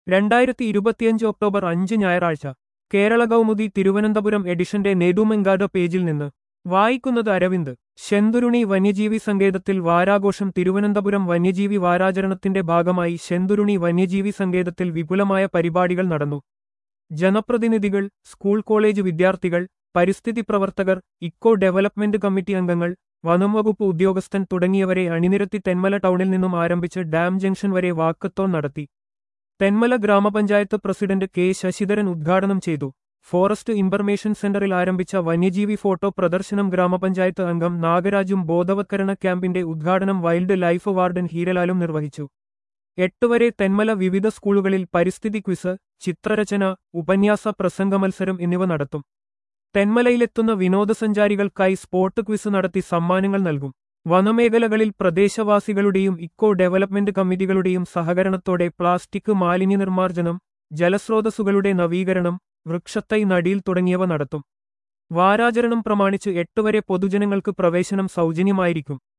രണ്ടായിരത്തി ഇരുപത്തിയഞ്ച് ഒക്ടോബർ അഞ്ച് ഞായറാഴ്ച കേരള കൗമുദി തിരുവനന്തപുരം എഡിഷന്റെ നെടുമെങ്കാട് പേജിൽ നിന്ന് വായിക്കുന്നത് അരവിന്ദ് ശെന്തുരുണി വന്യജീവി സങ്കേതത്തിൽ വാരാഘോഷം തിരുവനന്തപുരം വന്യജീവി വാരാചരണത്തിന്റെ ഭാഗമായി ശെന്തുരുണി വന്യജീവി സങ്കേതത്തിൽ വിപുലമായ പരിപാടികൾ നടന്നു ജനപ്രതിനിധികൾ സ്കൂൾ കോളേജ് വിദ്യാർത്ഥികൾ പരിസ്ഥിതി പ്രവർത്തകർ ഇക്കോ ഡെവലപ്മെന്റ് കമ്മിറ്റി അംഗങ്ങൾ വനം വകുപ്പ് ഉദ്യോഗസ്ഥൻ തുടങ്ങിയവരെ അണിനിരത്തി തെന്മല ടൗണിൽ നിന്നും ആരംഭിച്ച് ഡാം ജംഗ്ഷൻ വരെ വാക്കത്തോൺ നടത്തി തെന്മല ഗ്രാമപഞ്ചായത്ത് പ്രസിഡന്റ് കെ ശശിധരൻ ഉദ്ഘാടനം ചെയ്തു ഫോറസ്റ്റ് ഇൻഫർമേഷൻ സെന്ററിൽ ആരംഭിച്ച വന്യജീവി ഫോട്ടോ പ്രദർശനം ഗ്രാമപഞ്ചായത്ത് അംഗം നാഗരാജും ബോധവത്കരണ ക്യാമ്പിന്റെ ഉദ്ഘാടനം വൈൽഡ് ലൈഫ് വാർഡൻ ഹീരലാലും നിർവഹിച്ചു എട്ടുവരെ തെന്മല വിവിധ സ്കൂളുകളിൽ പരിസ്ഥിതി ക്വിസ് ചിത്രരചന ഉപന്യാസ പ്രസംഗ മത്സരം എന്നിവ നടത്തും തെന്മലയിലെത്തുന്ന വിനോദസഞ്ചാരികൾക്കായി സ്പോട്ട് ക്വിസ് നടത്തി സമ്മാനങ്ങൾ നൽകും വനമേഖലകളിൽ പ്രദേശവാസികളുടെയും ഇക്കോ ഡെവലപ്മെന്റ് കമ്മിറ്റികളുടെയും സഹകരണത്തോടെ പ്ലാസ്റ്റിക് മാലിന്യ നിർമ്മാർജ്ജനം ജലസ്രോതസ്സുകളുടെ നവീകരണം വൃക്ഷത്തൈ നടീൽ തുടങ്ങിയവ നടത്തും വാരാചരണം പ്രമാണിച്ച് എട്ടുവരെ പൊതുജനങ്ങൾക്ക് പ്രവേശനം സൗജന്യമായിരിക്കും